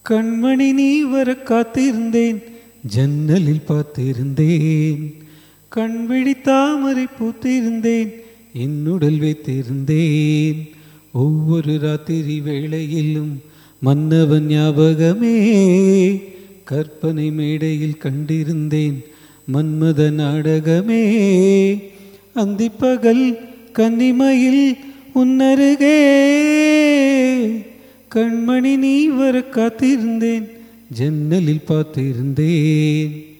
கண்மணி நீ வர காத்திருந்தேன் ஜன்னலில் பார்த்திருந்தேன் கண்விழி தாமரை பூத்திருந்தேன் என்னுடல் வைத்திருந்தேன் ஒவ்வொரு ராத்திரி வேளையிலும் மன்னவன் ஞாபகமே கற்பனை மேடையில் கண்டிருந்தேன் மன்மத நாடகமே அந்திப்பகல் கன்னிமையில் உன்னருகே கண்மணி நீ வர காத்திருந்தேன் ஜன்னலில் பார்த்திருந்தேன்